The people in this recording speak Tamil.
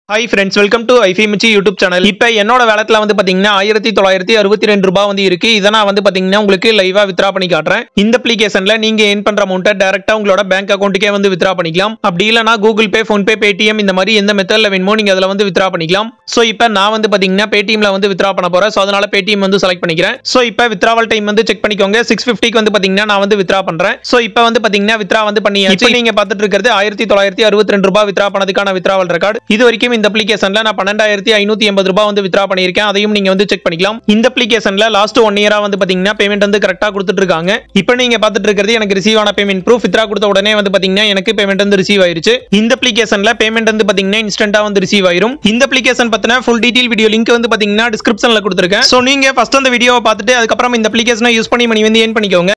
ஹாய் ஃப்ரெண்ட்ஸ் வெல்கம் டு ஐஃபி மிச்சி யூடியூப் சேனல் இப்போ என்னோட வேலத்தில் வந்து பார்த்தீங்கன்னா ஆயிரத்தி தொள்ளாயிரத்தி அறுபத்தி ரெண்டு ரூபாய் வந்து இருக்கு இதை நான் வந்து பார்த்தீங்கன்னா உங்களுக்கு லைவாக வித்ரா பண்ணி காட்டுறேன் இந்த அப்ளிகேஷனில் நீங்க ஏன் பண்ற அமௌண்ட்டை டேரக்டா உங்களோட பேங்க் அக்கௌண்ட்டுக்கே வந்து வித்ரா பண்ணிக்கலாம் அப்படி இல்லைனா கூகுள் பே ஃபோன்பே பேடிஎம் இந்த மாதிரி எந்த மெத்தடில் வேணுமோ நீங்க அதில் வந்து வித்ரா பண்ணிக்கலாம் ஸோ இப்போ நான் வந்து பார்த்தீங்கன்னா பேடிஎம்ல வந்து வித்ரா பண்ண போறேன் ஸோ அதனால பேடிஎம் வந்து செலக்ட் பண்ணிக்கிறேன் ஸோ இப்போ வித்ராவல் டைம் வந்து செக் பண்ணிக்கோங்க சிக்ஸ் ஃபிஃப்டிக்கு வந்து பார்த்தீங்கன்னா நான் வந்து வித்ரா பண்றேன் ஸோ இப்போ வந்து பார்த்தீங்கன்னா வித்ரா வந்து பண்ணியாச்சு நீங்க பார்த்துட்டு இருக்கிறது ஆயிரத்தி தொள்ளாயிரத்தி அறுபத்தி ரெண்டு ரூபாய் வித்ரா பண்ணதுக்கான வித்ராவல் ரெக்கார்டு இது வரைக்கும் இந்த அப்ளிகேஷன்ல நான் பன்னெண்டாயிரத்தி ஐநூத்தி எண்பது ரூபாய் வந்து வித்ரா பண்ணியிருக்கேன் அதையும் நீங்க வந்து செக் பண்ணிக்கலாம் இந்த அப்ளிகேஷன்ல லாஸ்ட் ஒன் இயரா வந்து பாத்தீங்கன்னா பேமெண்ட் வந்து கரெக்டா கொடுத்துட்டு இருக்காங்க இப்போ நீங்க பார்த்துட்டு இருக்கிறது எனக்கு ரிசீவ் ஆன பேமெண்ட் ப்ரூஃப் வித்ரா கொடுத்த உடனே வந்து பாத்தீங்கன்னா எனக்கு பேமெண்ட் வந்து ரிசீவ் ஆயிருச்சு இந்த அப்ளிகேஷன்ல பேமெண்ட் வந்து பாத்தீங்கன்னா இன்ஸ்டன்டா வந்து ரிசீவ் ஆயிரும் இந்த அப்ளிகேஷன் பத்தின ஃபுல் டீடைல் வீடியோ லிங்க் வந்து பாத்தீங்கன்னா டிஸ்கிரிப்ஷன்ல கொடுத்துருக்கேன் ஸோ நீங்க ஃபர்ஸ்ட் அந்த வீடியோவை பார்த்துட்டு அதுக்கப்புறம் இந்த அப்ளிகேஷனை யூஸ் பண்ணி மணி வந்து ஏன் பண்ணிக்கோங்க